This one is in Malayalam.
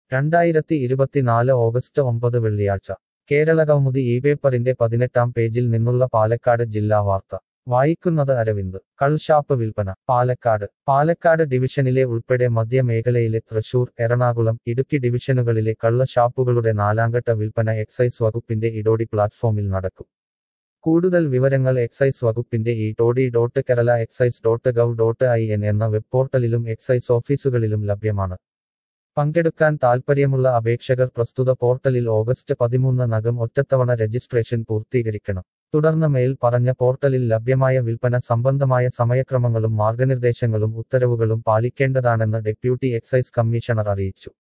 രണ്ടായിരത്തി ഇരുപത്തിനാല് ഓഗസ്റ്റ് ഒമ്പത് വെള്ളിയാഴ്ച കേരളകൗമുദി ഈ പേപ്പറിന്റെ പതിനെട്ടാം പേജിൽ നിന്നുള്ള പാലക്കാട് ജില്ലാ വാർത്ത വായിക്കുന്നത് അരവിന്ദ് കൾഷാപ്പ് വിൽപ്പന പാലക്കാട് പാലക്കാട് ഡിവിഷനിലെ ഉൾപ്പെടെ മധ്യമേഖലയിലെ തൃശൂർ എറണാകുളം ഇടുക്കി ഡിവിഷനുകളിലെ കള്ള ഷാപ്പുകളുടെ നാലാംഘട്ട വിൽപ്പന എക്സൈസ് വകുപ്പിന്റെ ഇഡോടി പ്ലാറ്റ്ഫോമിൽ നടക്കും കൂടുതൽ വിവരങ്ങൾ എക്സൈസ് വകുപ്പിന്റെ ഈ toddy dot Kerala excise dot gov dot I N എന്ന വെബ് പോർട്ടലിലും എക്സൈസ് ഓഫീസുകളിലും ലഭ്യമാണ് പങ്കെടുക്കാൻ താൽപ്പര്യമുള്ള അപേക്ഷകർ പ്രസ്തുത പോർട്ടലിൽ ഓഗസ്റ്റ് പതിമൂന്നിനകം ഒറ്റത്തവണ രജിസ്ട്രേഷൻ പൂർത്തീകരിക്കണം തുടർന്ന് മേൽ പറഞ്ഞ പോർട്ടലിൽ ലഭ്യമായ വിൽപ്പന സംബന്ധമായ സമയക്രമങ്ങളും മാർഗനിർദ്ദേശങ്ങളും ഉത്തരവുകളും പാലിക്കേണ്ടതാണെന്ന് ഡെപ്യൂട്ടി എക്സൈസ് കമ്മീഷണർ അറിയിച്ചു